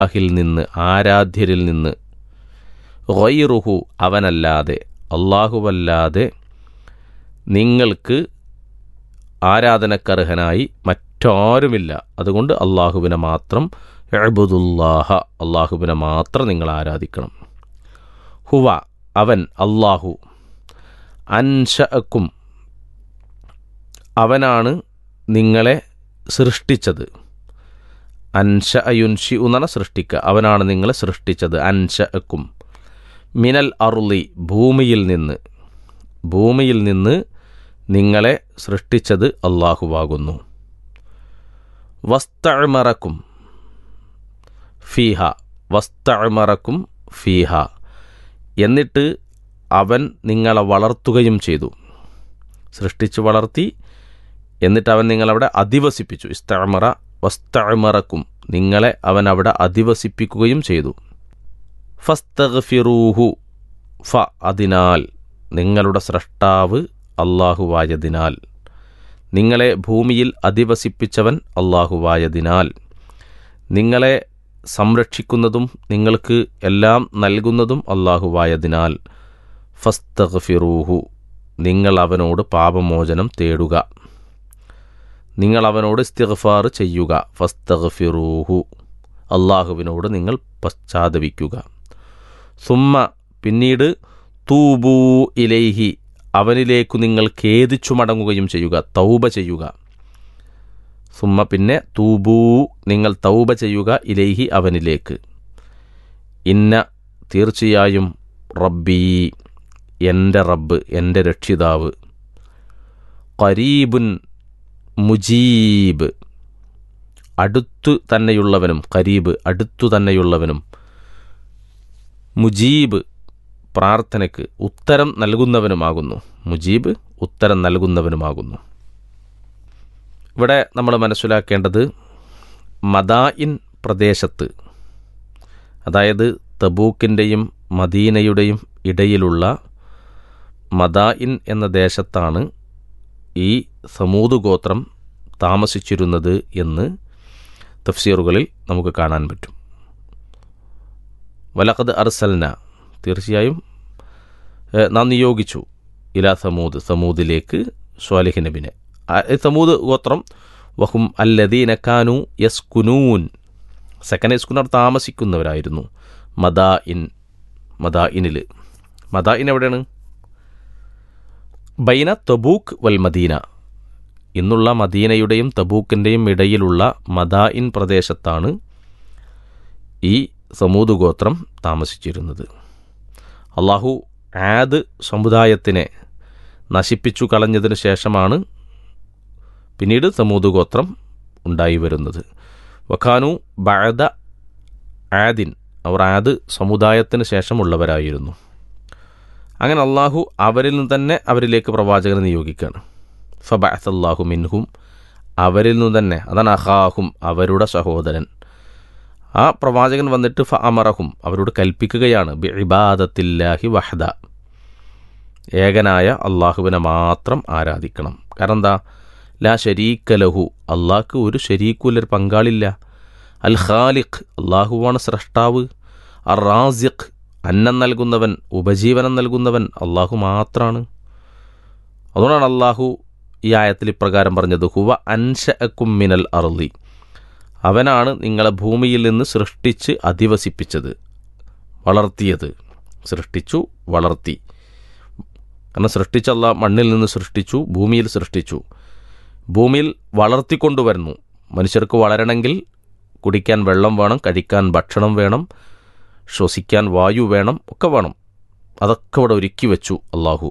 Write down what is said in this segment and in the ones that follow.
അഹിൽ നിന്ന് ആരാധ്യരിൽ നിന്ന് ഗൈറുഹു അവനല്ലാതെ അള്ളാഹുവല്ലാതെ നിങ്ങൾക്ക് ആരാധനക്കർഹനായി മറ്റാരുമില്ല അതുകൊണ്ട് അള്ളാഹുവിനെ മാത്രം എഴുബുദുല്ലാഹ അള്ളാഹുവിനെ മാത്രം നിങ്ങൾ ആരാധിക്കണം ഹുവ അവൻ അള്ളാഹു അൻഷഅക്കും അവനാണ് നിങ്ങളെ സൃഷ്ടിച്ചത് അൻഷ അയുൻഷി എന്നാണ് സൃഷ്ടിക്കുക അവനാണ് നിങ്ങളെ സൃഷ്ടിച്ചത് അൻഷഅക്കും മിനൽ അറുളി ഭൂമിയിൽ നിന്ന് ഭൂമിയിൽ നിന്ന് നിങ്ങളെ സൃഷ്ടിച്ചത് അള്ളാഹുവാകുന്നു വസ്തമറക്കും ഫീഹ വസ്തമറക്കും ഫീഹ എന്നിട്ട് അവൻ നിങ്ങളെ വളർത്തുകയും ചെയ്തു സൃഷ്ടിച്ച് വളർത്തി എന്നിട്ട് അവൻ നിങ്ങളവിടെ അധിവസിപ്പിച്ചു ഇസ്തമറ വസ്തമറക്കും നിങ്ങളെ അവൻ അവിടെ അധിവസിപ്പിക്കുകയും ചെയ്തു ഫസ്തഗ്ഫിറൂഹു ഫ അതിനാൽ നിങ്ങളുടെ സ്രഷ്ടാവ് അള്ളാഹുവായതിനാൽ നിങ്ങളെ ഭൂമിയിൽ അധിവസിപ്പിച്ചവൻ അള്ളാഹുവായതിനാൽ നിങ്ങളെ സംരക്ഷിക്കുന്നതും നിങ്ങൾക്ക് എല്ലാം നൽകുന്നതും അള്ളാഹുവായതിനാൽ ഫസ്തഗ്ഫിറൂഹു നിങ്ങൾ അവനോട് പാപമോചനം തേടുക നിങ്ങൾ അവനോട് ഇസ്തിഗ്ഫാർ ചെയ്യുക ഫസ്തഗ്ഫിറൂഹു അള്ളാഹുവിനോട് നിങ്ങൾ പശ്ചാത്തപിക്കുക സുമ്മ പിന്നീട് തൂബൂ ഇലൈഹി അവനിലേക്കു നിങ്ങൾ ഖേദിച്ചു മടങ്ങുകയും ചെയ്യുക തൗബ ചെയ്യുക സുമ്മ പിന്നെ തൂബൂ നിങ്ങൾ തൗബ ചെയ്യുക ഇലൈഹി അവനിലേക്ക് ഇന്ന തീർച്ചയായും റബ്ബീ എൻ്റെ റബ്ബ് എൻ്റെ രക്ഷിതാവ് കരീബുൻ മുജീബ് അടുത്തു തന്നെയുള്ളവനും കരീബ് അടുത്തു തന്നെയുള്ളവനും മുജീബ് പ്രാർത്ഥനയ്ക്ക് ഉത്തരം നൽകുന്നവനുമാകുന്നു മുജീബ് ഉത്തരം നൽകുന്നവനുമാകുന്നു ഇവിടെ നമ്മൾ മനസ്സിലാക്കേണ്ടത് മദായിൻ പ്രദേശത്ത് അതായത് തബൂക്കിൻ്റെയും മദീനയുടെയും ഇടയിലുള്ള മദായിൻ എന്ന ദേശത്താണ് ഈ സമൂത് ഗോത്രം താമസിച്ചിരുന്നത് എന്ന് തഫ്സീറുകളിൽ നമുക്ക് കാണാൻ പറ്റും വലഖദ് അർസൽന തീർച്ചയായും ഏഹ്, നാം നിയോഗിച്ചു ഇലാ സമൂദ് സമൂദിലേക്ക് സ്വാലിഹ് നബിനെ ആ- ഈ സമൂദ് ഗോത്രം വഹും അല്ലദീന കാനു യസ്കുനൂൻ സെക്കൻഡ് യസ്കുനർ താമസിക്കുന്നവരായിരുന്നു മദാ ഇൻ മദാ ഇനിൽ മദാ ഇൻ എവിടെയാണ് ബൈന തബൂക്ക് വൽ മദീന ഇന്നുള്ള മദീനയുടെയും തബൂക്കിൻ്റെയും ഇടയിലുള്ള മദായിൻ പ്രദേശത്താണ് ഈ സമൂത് ഗോത്രം താമസിച്ചിരുന്നത് അള്ളാഹു ആദ് സമുദായത്തിനെ നശിപ്പിച്ചു കളഞ്ഞതിന് ശേഷമാണ് പിന്നീട് സമൂത് ഗോത്രം ഉണ്ടായി വരുന്നത് വഖാനു ബഅദ ആദിൻ അവർ ആദ് സമുദായത്തിന് ശേഷമുള്ളവരായിരുന്നു അങ്ങനെ അള്ളാഹു അവരിൽ നിന്ന് തന്നെ അവരിലേക്ക് പ്രവാചകനെ നിയോഗിക്കുകയാണ് ഫബഅത്തല്ലാഹു മിൻഹും അവരിൽ നിന്ന് തന്നെ അതാണ് അഹാഹും അവരുടെ സഹോദരൻ ആ പ്രവാചകൻ വന്നിട്ട് ഫ അമറഹും അവരോട് കൽപ്പിക്കുകയാണ് ബി ഇബാദത്തില്ലാഹി വഹദ ഏകനായ അള്ളാഹുവിനെ മാത്രം ആരാധിക്കണം കാരണം എന്താ ലാ ഷരീക്ക ലഹു അള്ളാഹ്ക്ക് ഒരു ഷരീക്കുലൊരു പങ്കാളില്ല അൽ ഖാലിഖ് അള്ളാഹുവാണ് സ്രഷ്ടാവ് അർ റാസിഖ് അന്നം നൽകുന്നവൻ ഉപജീവനം നൽകുന്നവൻ അള്ളാഹു മാത്രമാണ് അതുകൊണ്ടാണ് അള്ളാഹു ഈ ആയത്തിൽ ഇപ്രകാരം പറഞ്ഞത് ഹുവ അൻഷ മിനൽ അർലി അവനാണ് നിങ്ങളെ ഭൂമിയിൽ നിന്ന് സൃഷ്ടിച്ച് അധിവസിപ്പിച്ചത് വളർത്തിയത് സൃഷ്ടിച്ചു വളർത്തി കാരണം സൃഷ്ടിച്ചല്ല മണ്ണിൽ നിന്ന് സൃഷ്ടിച്ചു ഭൂമിയിൽ സൃഷ്ടിച്ചു ഭൂമിയിൽ വളർത്തിക്കൊണ്ടുവരുന്നു മനുഷ്യർക്ക് വളരണമെങ്കിൽ കുടിക്കാൻ വെള്ളം വേണം കഴിക്കാൻ ഭക്ഷണം വേണം ശ്വസിക്കാൻ വായു വേണം ഒക്കെ വേണം അതൊക്കെ ഇവിടെ ഒരുക്കി വെച്ചു അള്ളാഹു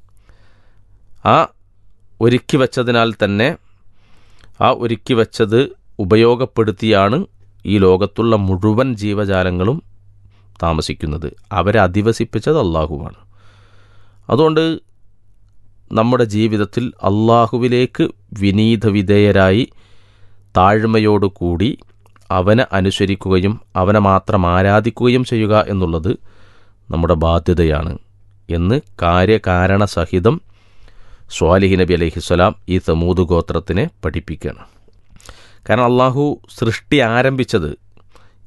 ആ ഒരുക്കി വെച്ചതിനാൽ തന്നെ ആ ഒരുക്കി വെച്ചത് ഉപയോഗപ്പെടുത്തിയാണ് ഈ ലോകത്തുള്ള മുഴുവൻ ജീവജാലങ്ങളും താമസിക്കുന്നത് അവരെ അധിവസിപ്പിച്ചത് അള്ളാഹുവാണ് അതുകൊണ്ട് നമ്മുടെ ജീവിതത്തിൽ അള്ളാഹുവിലേക്ക് വിനീത വിധേയരായി താഴ്മയോടുകൂടി അവനെ അനുസരിക്കുകയും അവനെ മാത്രം ആരാധിക്കുകയും ചെയ്യുക എന്നുള്ളത് നമ്മുടെ ബാധ്യതയാണ് എന്ന് കാര്യകാരണ സഹിതം സ്വാലിഹി നബി അലഹിസ്വലാം ഈ സമൂത് ഗോത്രത്തിനെ പഠിപ്പിക്കുകയാണ് കാരണം അള്ളാഹു സൃഷ്ടി ആരംഭിച്ചത്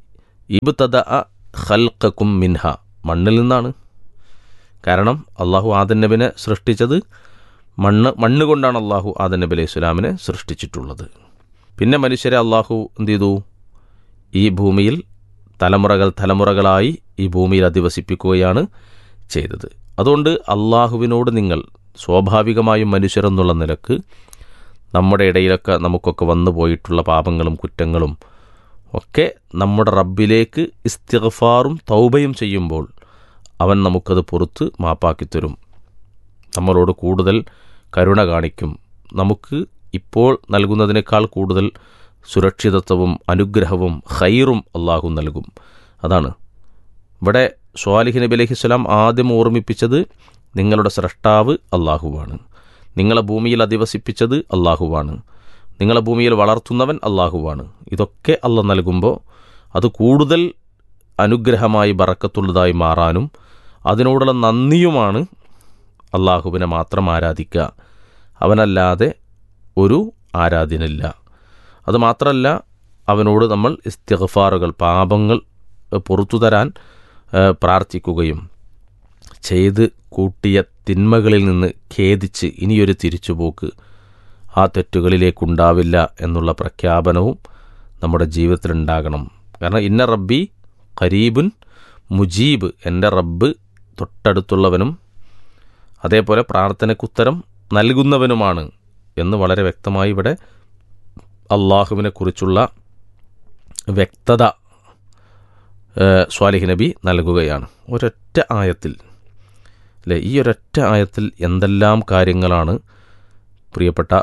ഇബ്തദ ഖൽഖക്കും മിൻഹ മണ്ണിൽ നിന്നാണ് കാരണം അള്ളാഹു ആദൻ നബിനെ സൃഷ്ടിച്ചത് മണ്ണ് മണ്ണ് കൊണ്ടാണ് അള്ളാഹു ആദൻ നബി അലൈഹി സ്വലാമിനെ സൃഷ്ടിച്ചിട്ടുള്ളത് പിന്നെ മനുഷ്യരെ അള്ളാഹു എന്ത് ചെയ്തു ഈ ഭൂമിയിൽ തലമുറകൾ തലമുറകളായി ഈ ഭൂമിയിൽ അധിവസിപ്പിക്കുകയാണ് ചെയ്തത് അതുകൊണ്ട് അള്ളാഹുവിനോട് നിങ്ങൾ സ്വാഭാവികമായും മനുഷ്യരെന്നുള്ള നിലക്ക് നമ്മുടെ ഇടയിലൊക്കെ നമുക്കൊക്കെ വന്നു പോയിട്ടുള്ള പാപങ്ങളും കുറ്റങ്ങളും ഒക്കെ നമ്മുടെ റബ്ബിലേക്ക് ഇസ്തിഗ്ഫാറും തൗബയും ചെയ്യുമ്പോൾ അവൻ നമുക്കത് പുറത്ത് മാപ്പാക്കിത്തരും നമ്മളോട് കൂടുതൽ കരുണ കാണിക്കും നമുക്ക് ഇപ്പോൾ നൽകുന്നതിനേക്കാൾ കൂടുതൽ സുരക്ഷിതത്വവും അനുഗ്രഹവും ഖൈറും അള്ളാഹു നൽകും അതാണ് ഇവിടെ സ്വാലിഹ് നബി അലഹിസ്ലാം ആദ്യം ഓർമ്മിപ്പിച്ചത് നിങ്ങളുടെ സ്രഷ്ടാവ് അള്ളാഹുവാണ് നിങ്ങളെ ഭൂമിയിൽ അധിവസിപ്പിച്ചത് അള്ളാഹുവാണ് നിങ്ങളെ ഭൂമിയിൽ വളർത്തുന്നവൻ അള്ളാഹുവാണ് ഇതൊക്കെ അല്ല നൽകുമ്പോൾ അത് കൂടുതൽ അനുഗ്രഹമായി ബറക്കത്തുള്ളതായി മാറാനും അതിനോടുള്ള നന്ദിയുമാണ് അള്ളാഹുവിനെ മാത്രം ആരാധിക്കുക അവനല്ലാതെ ഒരു ആരാധ്യനില്ല അതുമാത്രമല്ല അവനോട് നമ്മൾ ഇസ്തിഗ്ഫാറുകൾ പാപങ്ങൾ പുറത്തു തരാൻ പ്രാർത്ഥിക്കുകയും ചെയ്ത് കൂട്ടിയ തിന്മകളിൽ നിന്ന് ഖേദിച്ച് ഇനിയൊരു തിരിച്ചുപോക്ക് ആ തെറ്റുകളിലേക്കുണ്ടാവില്ല എന്നുള്ള പ്രഖ്യാപനവും നമ്മുടെ ജീവിതത്തിലുണ്ടാകണം കാരണം ഇന്ന റബ്ബി ഖരീബുൻ മുജീബ് എൻ്റെ റബ്ബ് തൊട്ടടുത്തുള്ളവനും അതേപോലെ പ്രാർത്ഥനയ്ക്കുത്തരം നൽകുന്നവനുമാണ് എന്ന് വളരെ വ്യക്തമായി ഇവിടെ അള്ളാഹുവിനെ കുറിച്ചുള്ള വ്യക്തത സ്വാലിഹ് നബി നൽകുകയാണ് ഒരൊറ്റ ആയത്തിൽ അല്ലേ ഈ ഒരൊറ്റ ആയത്തിൽ എന്തെല്ലാം കാര്യങ്ങളാണ് പ്രിയപ്പെട്ട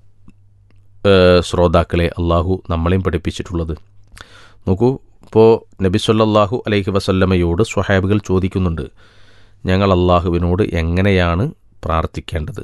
ശ്രോതാക്കളെ അള്ളാഹു നമ്മളെയും പഠിപ്പിച്ചിട്ടുള്ളത് നോക്കൂ ഇപ്പോൾ നബി സല്ലാഹു അലൈഹി വസല്ലമയോട് സ്വഹാബികൾ ചോദിക്കുന്നുണ്ട് ഞങ്ങൾ അള്ളാഹുവിനോട് എങ്ങനെയാണ് പ്രാർത്ഥിക്കേണ്ടത്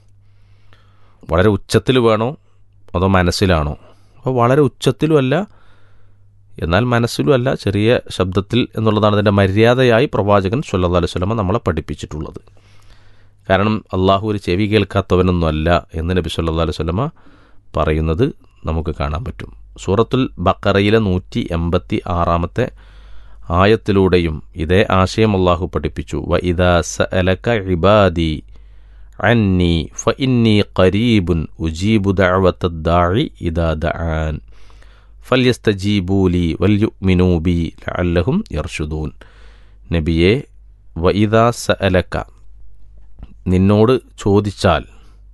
വളരെ ഉച്ചത്തിൽ വേണോ അതോ മനസ്സിലാണോ അപ്പോൾ വളരെ ഉച്ചത്തിലുമല്ല എന്നാൽ മനസ്സിലുമല്ല ചെറിയ ശബ്ദത്തിൽ എന്നുള്ളതാണ് അതിൻ്റെ മര്യാദയായി പ്രവാചകൻ സല്ലാ അലൈഹി സ്വലമ നമ്മളെ പഠിപ്പിച്ചിട്ടുള്ളത് കാരണം അള്ളാഹു ഒരു ചെവി കേൾക്കാത്തവനൊന്നുമല്ല എന്ന് നബി സല്ലാ അലൈഹി സ്വലമ പറയുന്നത് നമുക്ക് കാണാൻ പറ്റും സൂറത്തുൽ ബക്കറയിലെ നൂറ്റി എൺപത്തി ആറാമത്തെ ആയത്തിലൂടെയും ഇതേ ആശയം അള്ളാഹു പഠിപ്പിച്ചു വ ഇദാ സഅലക ഇബാദി അന്നി ഫ ഇന്നി ഖരീബുൻ ഉജീബു ദഅവത്തദ്ദാഇ ഇദാ ദആൻ ഫല്യസ്തജീബൂലി വല്യുമിനൂബി ലഅല്ലഹും യർഷുദൂൻ നബിയെ വ ഇദാ സഅലക നിന്നോട് ചോദിച്ചാൽ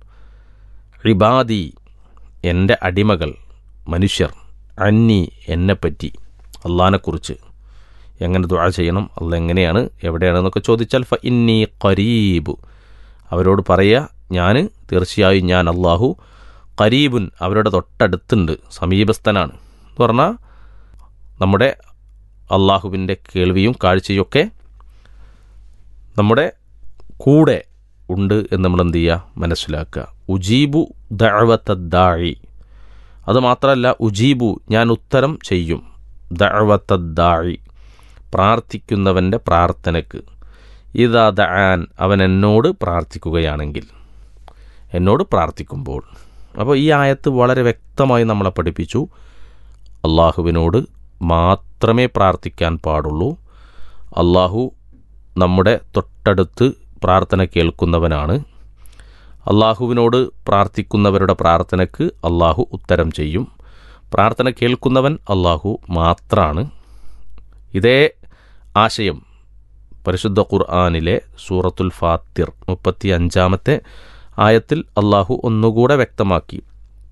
ഇബാദി എൻ്റെ അടിമകൾ മനുഷ്യർ അന്നി എന്നെപ്പറ്റി അള്ളഹാനെക്കുറിച്ച് എങ്ങനെ ദുആ ചെയ്യണം അല്ല എങ്ങനെയാണ് എവിടെയാണെന്നൊക്കെ ചോദിച്ചാൽ ഫ ഇന്നി ഖരീബ് അവരോട് പറയുക ഞാൻ തീർച്ചയായും ഞാൻ അള്ളാഹു ഖരീബുൻ അവരുടെ തൊട്ടടുത്തുണ്ട് സമീപസ്ഥനാണ് എന്ന് പറഞ്ഞാൽ നമ്മുടെ അള്ളാഹുവിൻ്റെ കേൾവിയും കാഴ്ചയൊക്കെ നമ്മുടെ കൂടെ ഉണ്ട് എന്ന് നമ്മൾ എന്ത് ചെയ്യുക മനസ്സിലാക്കുക ഉജീബു ദഅവത്തദ്ദാഴി അതുമാത്രമല്ല ഉജീബു ഞാൻ ഉത്തരം ചെയ്യും ദഅവത്തദ്ദാഴി പ്രാർത്ഥിക്കുന്നവൻ്റെ പ്രാർത്ഥനയ്ക്ക് ഇതാ ദആൻ അവൻ എന്നോട് പ്രാർത്ഥിക്കുകയാണെങ്കിൽ എന്നോട് പ്രാർത്ഥിക്കുമ്പോൾ അപ്പോൾ ഈ ആയത്ത് വളരെ വ്യക്തമായി നമ്മളെ പഠിപ്പിച്ചു അള്ളാഹുവിനോട് മാത്രമേ പ്രാർത്ഥിക്കാൻ പാടുള്ളൂ അള്ളാഹു നമ്മുടെ തൊട്ടടുത്ത് പ്രാർത്ഥന കേൾക്കുന്നവനാണ് അള്ളാഹുവിനോട് പ്രാർത്ഥിക്കുന്നവരുടെ പ്രാർത്ഥനയ്ക്ക് അള്ളാഹു ഉത്തരം ചെയ്യും പ്രാർത്ഥന കേൾക്കുന്നവൻ അള്ളാഹു മാത്രമാണ് ഇതേ ആശയം പരിശുദ്ധ ഖുർആാനിലെ സൂറത്തുൽ ഫാത്തിർ മുപ്പത്തി അഞ്ചാമത്തെ ആയത്തിൽ അള്ളാഹു ഒന്നുകൂടെ വ്യക്തമാക്കി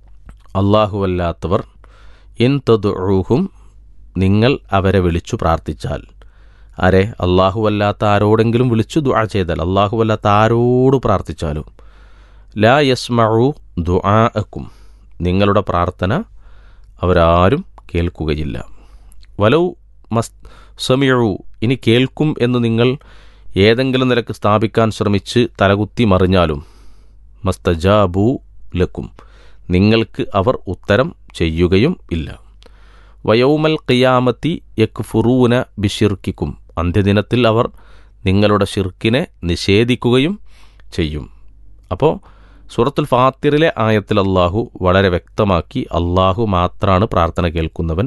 അല്ലാത്തവർ ഇൻ തദുഹും നിങ്ങൾ അവരെ വിളിച്ചു പ്രാർത്ഥിച്ചാൽ ആരെ അല്ലാത്ത ആരോടെങ്കിലും വിളിച്ചു ദുആ ചെയ്താൽ അല്ലാത്ത ആരോട് പ്രാർത്ഥിച്ചാലും ലാ യസ്മഴു ദുആക്കും നിങ്ങളുടെ പ്രാർത്ഥന അവരാരും കേൾക്കുകയില്ല വലൗ മസ് സമിഴു ഇനി കേൾക്കും എന്ന് നിങ്ങൾ ഏതെങ്കിലും നിലക്ക് സ്ഥാപിക്കാൻ ശ്രമിച്ച് തലകുത്തി മറിഞ്ഞാലും മസ്തജാബു ലക്കും നിങ്ങൾക്ക് അവർ ഉത്തരം ചെയ്യുകയും ഇല്ല വയൗമൽ ഖിയാമത്തി യക്ഫുറൂന ബിഷിർക്കിക്കും അന്ത്യദിനത്തിൽ അവർ നിങ്ങളുടെ ഷിർക്കിനെ നിഷേധിക്കുകയും ചെയ്യും അപ്പോൾ സൂറത്തുൽ ഫാത്തിറിലെ ആയത്തിൽ അള്ളാഹു വളരെ വ്യക്തമാക്കി അള്ളാഹു മാത്രമാണ് പ്രാർത്ഥന കേൾക്കുന്നവൻ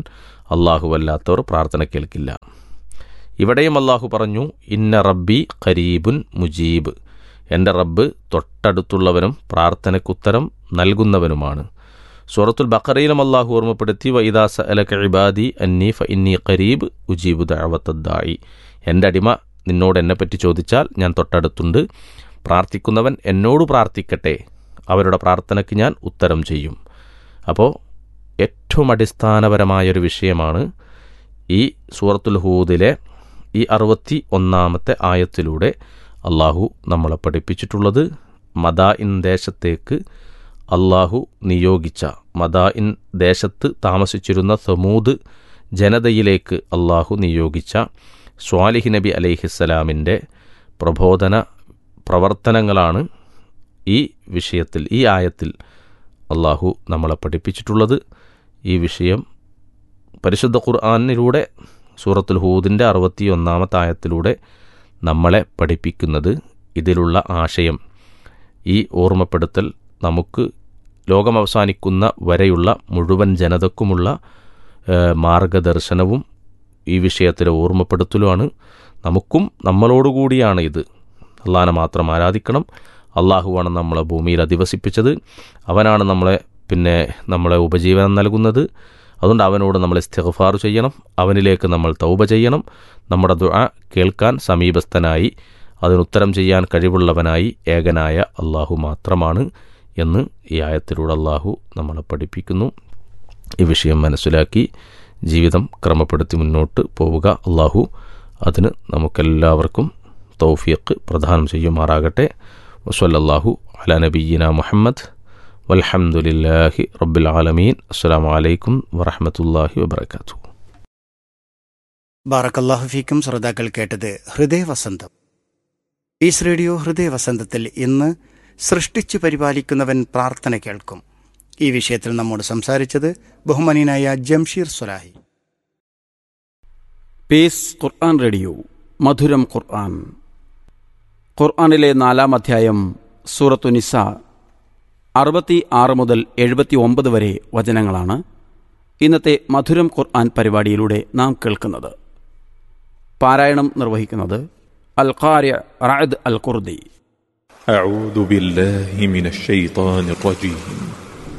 അല്ലാഹുവല്ലാത്തവർ പ്രാർത്ഥന കേൾക്കില്ല ഇവിടെയും അള്ളാഹു പറഞ്ഞു ഇന്ന റബ്ബി ഖരീബുൻ മുജീബ് എൻ്റെ റബ്ബ് തൊട്ടടുത്തുള്ളവനും പ്രാർത്ഥനയ്ക്കുത്തരം നൽകുന്നവനുമാണ് സൂറത്തുൽ ബക്കറയിലും അള്ളാഹു ഓർമ്മപ്പെടുത്തി വൈദാസ അലക ഇബാദി അന്നി ഫ ഇന്നി ഖരീബ് ഉജീബു ദഅവത്തദ്ദായി എൻ്റെ അടിമ നിന്നോട് എന്നെപ്പറ്റി ചോദിച്ചാൽ ഞാൻ തൊട്ടടുത്തുണ്ട് പ്രാർത്ഥിക്കുന്നവൻ എന്നോട് പ്രാർത്ഥിക്കട്ടെ അവരുടെ പ്രാർത്ഥനയ്ക്ക് ഞാൻ ഉത്തരം ചെയ്യും അപ്പോൾ ഏറ്റവും അടിസ്ഥാനപരമായൊരു വിഷയമാണ് ഈ സൂറത്തുൽ ഹൂദിലെ ഈ അറുപത്തി ഒന്നാമത്തെ ആയത്തിലൂടെ അള്ളാഹു നമ്മളെ പഠിപ്പിച്ചിട്ടുള്ളത് മദാഇൻ ദേശത്തേക്ക് അള്ളാഹു നിയോഗിച്ച മദാഇൻ ദേശത്ത് താമസിച്ചിരുന്ന സമൂത് ജനതയിലേക്ക് അള്ളാഹു നിയോഗിച്ച സ്വാലിഹ് നബി അലൈഹിസ്സലാമിൻ്റെ പ്രബോധന പ്രവർത്തനങ്ങളാണ് ഈ വിഷയത്തിൽ ഈ ആയത്തിൽ അള്ളാഹു നമ്മളെ പഠിപ്പിച്ചിട്ടുള്ളത് ഈ വിഷയം പരിശുദ്ധ ഖുർആാനിലൂടെ സൂറത്തുൽ ഹൂദിൻ്റെ അറുപത്തി ഒന്നാമത്തെ ആയത്തിലൂടെ നമ്മളെ പഠിപ്പിക്കുന്നത് ഇതിലുള്ള ആശയം ഈ ഓർമ്മപ്പെടുത്തൽ നമുക്ക് ലോകം അവസാനിക്കുന്ന വരെയുള്ള മുഴുവൻ ജനതക്കുമുള്ള ഏഹ്, മാർഗദർശനവും ഈ വിഷയത്തിലെ ഓർമ്മപ്പെടുത്തലുമാണ് നമുക്കും നമ്മളോടുകൂടിയാണ് ഇത് അള്ളാഹനെ മാത്രം ആരാധിക്കണം അള്ളാഹുവാണ് നമ്മളെ ഭൂമിയിൽ അധിവസിപ്പിച്ചത് അവനാണ് നമ്മളെ പിന്നെ നമ്മളെ ഉപജീവനം നൽകുന്നത് അതുകൊണ്ട് അവനോട് നമ്മൾ ഇസ്തിഗ്ഫാർ ചെയ്യണം അവനിലേക്ക് നമ്മൾ തൗബ ചെയ്യണം നമ്മുടെ ദുആ കേൾക്കാൻ സമീപസ്ഥനായി അതിനുത്തരം ചെയ്യാൻ കഴിവുള്ളവനായി ഏകനായ അള്ളാഹു മാത്രമാണ് എന്ന് ഈ ആയത്തിലൂടെ അള്ളാഹു നമ്മളെ പഠിപ്പിക്കുന്നു ഈ വിഷയം മനസ്സിലാക്കി ജീവിതം ക്രമപ്പെടുത്തി മുന്നോട്ട് പോവുക അള്ളാഹു അതിന് നമുക്കെല്ലാവർക്കും തൗഫീഖ് പ്രദാനം ചെയ്യുമാറാകട്ടെ വസല്ലല്ലാഹു അല നബീന മുഹമ്മദ് വൽഹംദുലില്ലാഹി റബ്ബിൽ ആലമീൻ അസ്സലാമു അലൈക്കും വറഹ്മത്തുള്ളാഹി വബറകാതുഹു ബാറക്കല്ലാഹു ഫീക്കും ശ്രോതാക്കൾ കേട്ടത് ഹൃദയവസന്തം ഈസ് റേഡിയോ ഹൃദയവസന്തത്തിൽ ഇന്ന് സൃഷ്ടിച്ചു പരിപാലിക്കുന്നവൻ പ്രാർത്ഥന കേൾക്കും ഈ വിഷയത്തിൽ നമ്മോട് സംസാരിച്ചത് ബഹുമാനീയനായ ജംഷീർ സുലാഹി പീസ് ഖുർആൻ റേഡിയോ മധുരം ഖുർആൻ ഖുർആനിലെ നാലാം അധ്യായം സൂറത്തു നിസ അറുപത്തി ആറ് മുതൽ എഴുപത്തി ഒമ്പത് വരെ വചനങ്ങളാണ് ഇന്നത്തെ മധുരം ഖുർആൻ പരിപാടിയിലൂടെ നാം കേൾക്കുന്നത് പാരായണം നിർവഹിക്കുന്നത് അൽ ഖാര്യ റായദ് അൽ ഖുർദി أعوذ بالله من الشيطان الرجيم